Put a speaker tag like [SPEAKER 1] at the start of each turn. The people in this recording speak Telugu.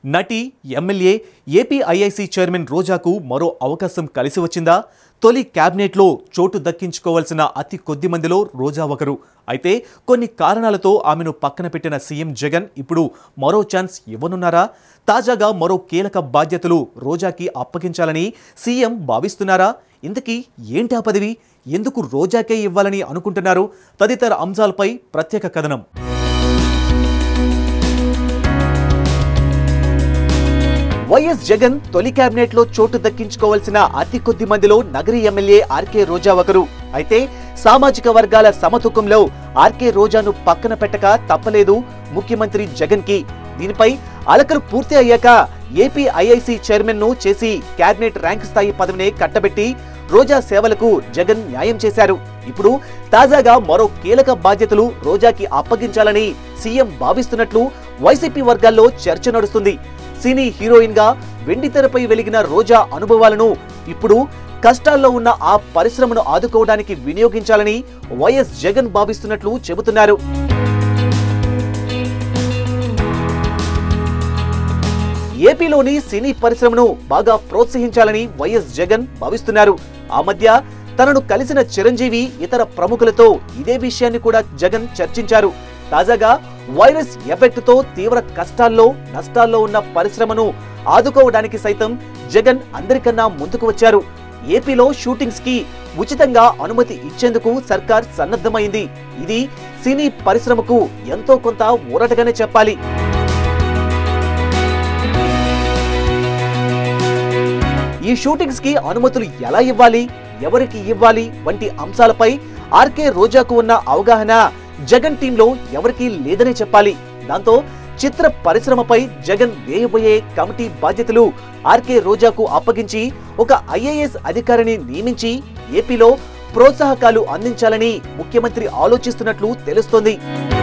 [SPEAKER 1] నటి ఎమ్మెల్యే ఏపీ ఐఐసి చైర్మన్ రోజాకు మరో అవకాశం కలిసి వచ్చిందా తొలి క్యాబినెట్లో చోటు దక్కించుకోవాల్సిన అతి కొద్ది మందిలో రోజా ఒకరు అయితే కొన్ని కారణాలతో ఆమెను పక్కన పెట్టిన సీఎం జగన్ ఇప్పుడు మరో ఛాన్స్ ఇవ్వనున్నారా తాజాగా మరో కీలక బాధ్యతలు రోజాకి అప్పగించాలని సీఎం భావిస్తున్నారా ఇంతకీ ఏంటి ఆ పదవి ఎందుకు రోజాకే ఇవ్వాలని అనుకుంటున్నారు తదితర అంశాలపై ప్రత్యేక కథనం వైఎస్ జగన్ తొలి కేబినెట్ లో చోటు దక్కించుకోవాల్సిన అతి కొద్ది మందిలో నగరి ఎమ్మెల్యే ఆర్కే రోజా ఒకరు అయితే సామాజిక వర్గాల సమతూకంలో ఆర్కే రోజాను పక్కన పెట్టక తప్పలేదు ముఖ్యమంత్రి జగన్ కి దీనిపై అలకలు పూర్తి అయ్యాక ఏపీ ఐఐసి చైర్మన్ ను చేసి కేబినెట్ ర్యాంక్ స్థాయి పదవినే కట్టబెట్టి రోజా సేవలకు జగన్ న్యాయం చేశారు ఇప్పుడు తాజాగా మరో కీలక బాధ్యతలు రోజాకి అప్పగించాలని సీఎం భావిస్తున్నట్లు వైసీపీ వర్గాల్లో చర్చ నడుస్తుంది సినీ హీరోయిన్ గా వెండితెరపై వెలిగిన రోజా అనుభవాలను ఇప్పుడు కష్టాల్లో ఉన్న ఆ పరిశ్రమను ఆదుకోవడానికి వినియోగించాలని వైఎస్ జగన్ భావిస్తున్నట్లు చెబుతున్నారు ఏపీలోని సినీ పరిశ్రమను బాగా ప్రోత్సహించాలని వైఎస్ జగన్ భావిస్తున్నారు ఆ మధ్య తనను కలిసిన చిరంజీవి ఇతర ప్రముఖులతో ఇదే విషయాన్ని కూడా జగన్ చర్చించారు తాజాగా వైరస్ ఎఫెక్ట్ తో తీవ్ర కష్టాల్లో నష్టాల్లో ఉన్న పరిశ్రమను ఆదుకోవడానికి సైతం జగన్ అందరికన్నా ముందుకు వచ్చారు ఏపీలో షూటింగ్స్ కి ఉచితంగా అనుమతి ఇచ్చేందుకు సర్కార్ సన్నద్ధమైంది ఇది సినీ పరిశ్రమకు ఎంతో కొంత ఊరటగానే చెప్పాలి ఈ షూటింగ్స్ కి అనుమతులు ఎలా ఇవ్వాలి ఎవరికి ఇవ్వాలి వంటి అంశాలపై ఆర్కే రోజాకు ఉన్న అవగాహన జగన్ టీంలో ఎవరికీ లేదనే చెప్పాలి దాంతో చిత్ర పరిశ్రమపై జగన్ వేయబోయే కమిటీ బాధ్యతలు ఆర్కే రోజాకు అప్పగించి ఒక ఐఏఎస్ అధికారిని నియమించి ఏపీలో ప్రోత్సాహకాలు అందించాలని ముఖ్యమంత్రి ఆలోచిస్తున్నట్లు తెలుస్తోంది